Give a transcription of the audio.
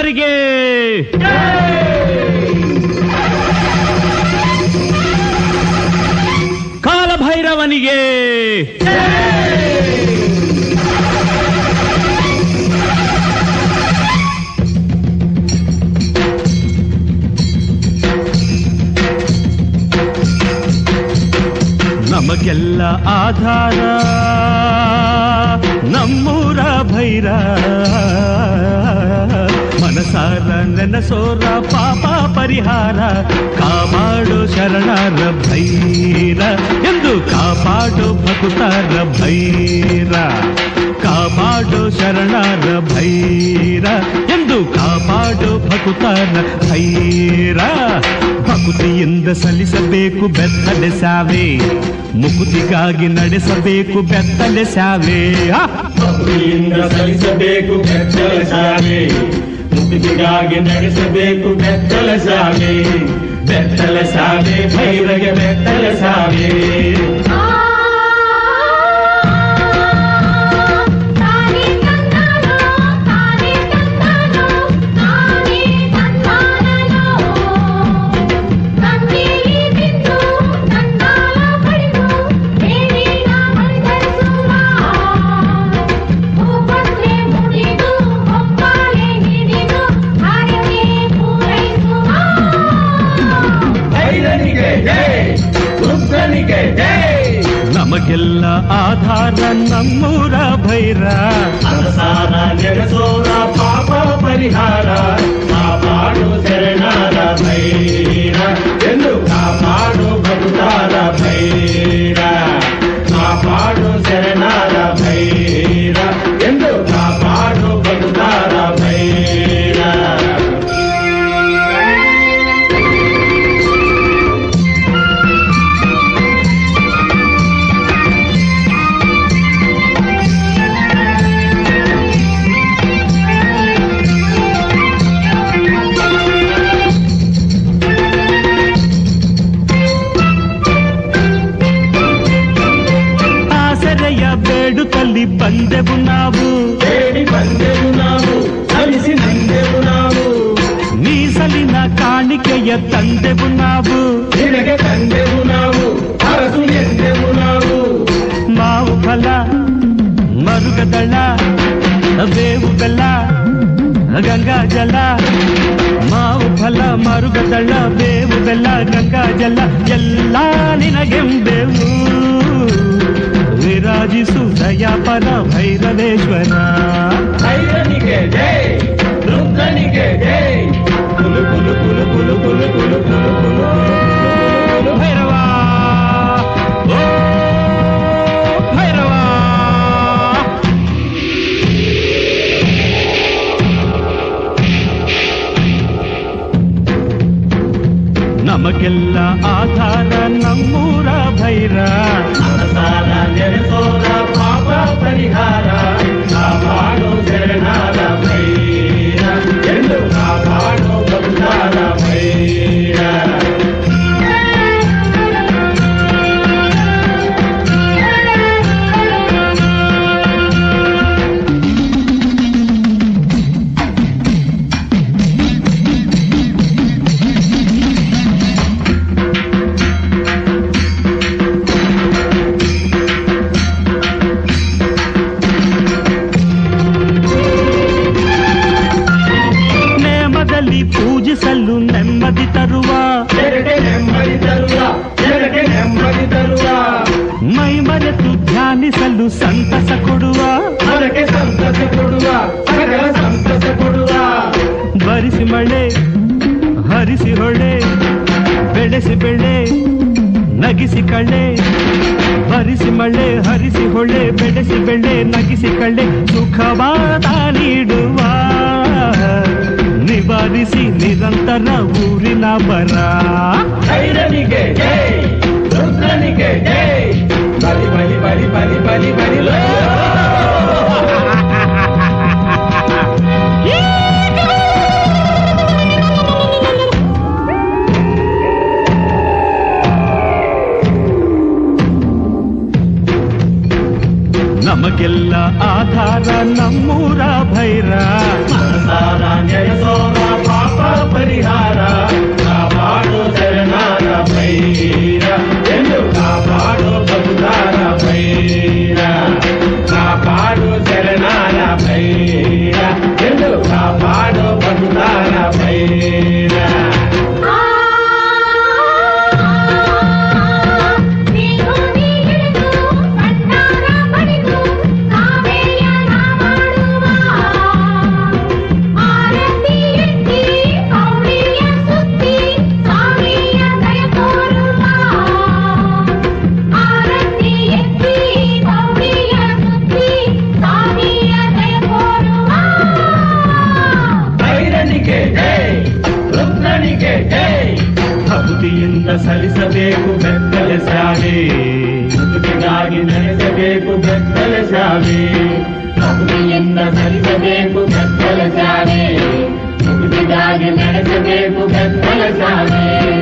ದೇವರಿಗೆ ಕಾಲಭೈರವನಿಗೆ ನಮಗೆಲ್ಲ ಆಧಾರ ನಮ್ಮೂರ ಭೈರ ಮನಸಾರ ನೆನಸೋರ ಪಾಪ ಪರಿಹಾರ ಕಾಪಾಡು ಶರಣರ ಭೈರ ಎಂದು ಕಾಪಾಡು ಭಕ್ತರ ಭೈರ ಕಾಪಾಡು ಶರಣರ ಭೈರ ಎಂದು ಕಾಪಾಡು ಭಕ್ತರ ಭೈರ ಭಕುತಿಯಿಂದ ಸಲ್ಲಿಸಬೇಕು ಬೆತ್ತಲೆ ಸಾವೆ ಮುಕುತಿಗಾಗಿ ನಡೆಸಬೇಕು ಬೆತ್ತಲೆ ಸಾವೆ ಆ! ಭಕ್ತಿಯಿಂದ ಸಲ್ಲಿಸಬೇಕು ಬೆತ್ತಲ ಸಾವೆ ಮುಕ್ತಿಗಾಗಿ ನಡೆಸಬೇಕು ಬೆತ್ತಲ ಸಾವೆ ಬೆತ್ತಲ ಸಾವೆ ಭೈರಗೆ ಬೆತ್ತಲ ಸಾವೆ ತಾನೇ ತಂದಾನೋ ತಾನೇ ತಂದಾನೋ ತಾನೇ ತಂದಾನೋ ಕಣ್ಣೀಲಿ ಬಿದ್ದು ತಂದಾಲ ಪಡೆದು ಬೇಡಿನ ಮಂದರಿಸುವ ಭೂಪತ್ರೆ ಮುಡಿದು ಒಪ್ಪಾಳೆ ಹಿಡಿದು ಹಾರಗೆ ಪೂರೈಸುವ ಭೈರನಿಗೆ ಜೈ ರುದ್ರನಿಗೆ ಜೈ ನಮಗೆಲ್ಲ ಆಧಾರ ನಮ್ಮೂರ ಭೈರ ಅನಸಾರ ನೆನೆಸೋರ ಪಾಪ ಪರಿಹಾರ ಕಾಪಾಡು ಶರಣರ ಭೈರ ಎಂದು ಕಾಪಾಡು ಭಕ್ತಾರ ಭೈರ ಕಾಪಾಡು ಶರಣರ ಭೈರ ಎಂದು ಕಾಪಾಡು ಭಕ್ತಾರ ಭೈರ ಆಸರೆಯ ಬೇಡುತ್ತಲ್ಲಿ ಬಂದೆವು ನಾವು ಬೇಡಿ ಬಂದೆವು ನಾವು ಸಲ್ಲಿಸಿ ನಂದೆವು ನಾವು ಮೀಸಲಿನ ಕಾಣಿಕೆಯ ತಂದೆವು ನಾವು ನಿನಗೆ ತಂದೆವು ನಾವು ಅರಸು ಎಂದೆವು ನಾವು ಮಾವು ಫಲ ಮರುಗದಳ ಬೇವು ಬೆಲ್ಲ ಗಂಗಾ ಜಲ ಮಾವು ಫಲ ಮರುಗದಳ ಬೇವು ಬೆಲ್ಲ ಗಂಗಾ ಜಲ ಎಲ್ಲ ನಿನಗೆಂಬೆವು ವಿರಾಜಿಸು ದಯಾಪರ ಭೈರವೇಶ್ವರ ಭೈರನಿಗೆ ಜೈ ರುದ್ರನಿಗೆ ಜೈ ಕುಲು ಕುಲು ಕುಲು ಕುಲು ಕುಲು ಕುಲು ಕುಲು ಕುಲು ಕುಲು ಭೈರವ ಓ ಭೈರವ ನಮಗೆಲ್ಲ ಆಧಾರ ನಮ್ಮೂರ ಭೈರ ಸಾಲ ನೆನೆಸೋರ ಪಾಪ ಪರಿಹಾರ ಕಾಪಾಡು ಶರಣರ ಭೈರ ಎಂದು ಕಾಪಾಡು ಭಕ್ತಾರ ಭೈರ ನೇಮದಲ್ಲಿ ಪೂಜಿಸಲು ನೆಮ್ಮದಿ ತರುವ ಎರಡೆ ನೆಮ್ಮದಿ ತರುವ ಎರಡೆ ನೆಮ್ಮದಿ ತರುವ ಮೈ ಮರೆತು ಧ್ಯಾನಿಸಲು ಸಂತಸ ಕೊಡುವ ಹೊರಗೆ ಸಂತಸ ಕೊಡುವ ಸಕಲ ಸಂತಸ ಕೊಡುವ ಬರಿಸಿ ಮಳೆ ಹರಿಸಿ ಹೊಳೆ ಬೆಳೆಸಿ ಬೆಳೆ ನಗಿಸಿ ಕಳೆ ಬರಿಸಿ ಮಳೆ ಹರಿಸಿ ಹೊಳೆ ಬೆಳೆಸಿ ಬೆಳೆ ನಗಿಸಿ ಕಳೆ ಸುಖವಾದ ನೀಡುವ ನಿವಾರಿಸಿ ನಿರಂತರ ಊರಿನ ಬರ ಭೈರನಿಗೆ ಜೈ ರುದ್ರನಿಗೆ ಜೈ ಬಲಿ ಬಲಿ ಬಲಿ ಬಲಿ ಬಲಿ ಬಲಿ ಲೋ. ನಮಗೆಲ್ಲ ಆಧಾರ ನಮ್ಮೂರ ಭೈರ ಸಂಸಾರ ನೆನೆಸೋರ ಸಲ್ಲಿಸಬೇಕು ಬೆತ್ತಲ ಶಾಲೆ ಮುದುಕಿಗಾಗಿ ನಡೆಸಬೇಕು ಬೆತ್ತಲ ಶಾಲೆ ಭಕ್ತಿಯಿಂದ ಸಲ್ಲಿಸಬೇಕು ಬೆತ್ತಲ ಶಾಲೆ ಮುದುಕಿಗಾಗಿ ನಡೆಸಬೇಕು ಬೆತ್ತಲ ಶಾಲೆ